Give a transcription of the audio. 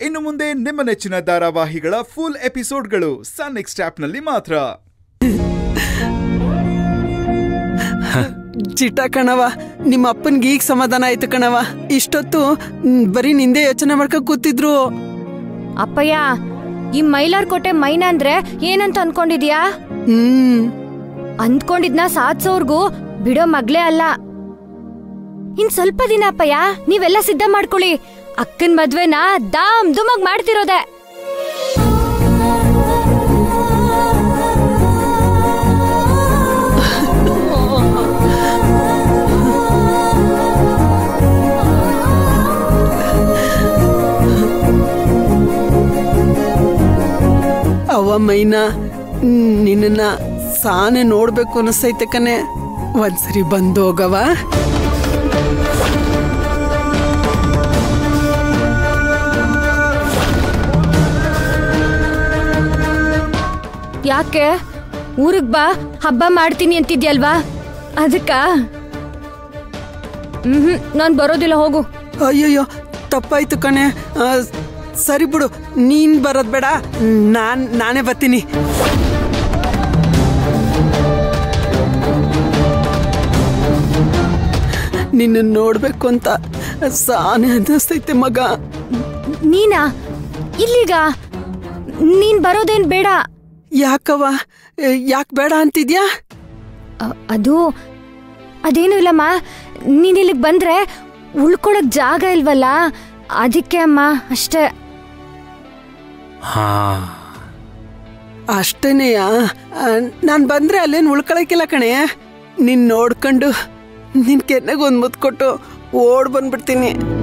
ಇನ್ನು ಮುಂದೆ ನಿಮ್ಮ ನೆಚ್ಚಿನ ಧಾರಾವಾಹಿಗಳ ಫುಲ್ ಎಪಿಸೋಡ್ಗಳು ಸನ್ ನೆಕ್ಸ್ಟ್ ಆಪ್ನಲ್ಲಿ ಮಾತ್ರ ಚಿಟ ಕಣವ ನಿಮ್ಮ ಅಪ್ಪನ್ಗೆ ಈಗ ಸಮಾಧಾನ ಆಯ್ತು ಕಣವ ಇಷ್ಟೊತ್ತು ಮ್, ಬರೀ ನಿಂದೆ ಯೋಚನೆ ಮಾಡ್ಕೊ ಕೂತಿದ್ರು ಅಪ್ಪಯ್ಯ ಈ ಮೈಲಾರ್ ಕೋಟೆ ಮೈನ ಅಂದ್ರೆ ಏನಂತ ಅನ್ಕೊಂಡಿದ್ಯಾ ಹ್ಮ್ ಅಂದ್ಕೊಂಡಿದ್ನ ಸಾಧ್ಸೋರ್ಗೂ ಬಿಡೋ ಮಗ್ಲೇ ಅಲ್ಲ ಇನ್ ಸ್ವಲ್ಪ ದಿನ ಅಪ್ಪಯ್ಯ ನೀವೆಲ್ಲ ಸಿದ್ಧ ಮಾಡ್ಕೊಳ್ಳಿ ಅಕ್ಕನ್ ಮದ್ವೆನ ದಾಮ್ ದುಮಗ್ ಮಾಡ್ತಿರೋದೆ ಅವ್ವ ಮೈನಾ ನಿನ್ನ ಸಾನೆ ನೋಡ್ಬೇಕು ಅನಿಸ್ತೈತೆ ಕನೆ ಒಂದ್ಸರಿ ಬಂದು ಹೋಗವ ಯಾಕೆ ಊರಿಗ್ ಬಾ ಹಬ್ಬ ಮಾಡ್ತೀನಿ ಅಂತಿದ್ಯಲ್ವಾ ಅದಕ್ಕ ಹ್ಮ್ ನಾನ್ ಬರೋದಿಲ್ಲ ಹೋಗು ಅಯ್ಯಯ್ಯೋ ತಪ್ಪಾಯ್ತು ಕಣೆ ಆ, ಸರಿ ಬಿಡು ನೀನ್ ಬರೋದ್ ಬೇಡ ನಾನ್ ನಾನೇ ಬರ್ತೀನಿ ನಿನ್ನ ನೋಡ್ಬೇಕು ಅಂತ ಸಾನೆ ಅನ್ನಿಸ್ತೈತೆ ಮಗ ನೀನಾ ಇಲ್ಲಿಗ ನೀನ್ ಬರೋದೇನ್ ಬೇಡ ಯಾಕವ ಯಾಕೆ ಬೇಡ ಅಂತಿದ್ಯಾ ಅ- ಅದು ಅದೇನು ಇಲ್ಲಮ್ಮ ನೀನ್ ಇಲ್ಲಿಗ್ ಬಂದ್ರೆ ಉಳ್ಕೊಳಕ್ ಜಾಗ ಇಲ್ವಲ್ಲ ಅದಕ್ಕೆ ಅಮ್ಮ ಅಷ್ಟೇ ಹಾ ಅಷ್ಟೇನೆಯ ನಾನು ಬಂದ್ರೆ ಅಲ್ಲೇನು ಉಳ್ಕೊಳಕಿಲ್ಲ ಕಣೆ ನಿನ್ ನೋಡ್ಕೊಂಡು ನಿನ್ ಕೆನ್ನೆಗೆ ಒಂದು ಮುತ್ತು ಕೊಟ್ಟು ಓಡ್ ಬಂದ್ಬಿಡ್ತೀನಿ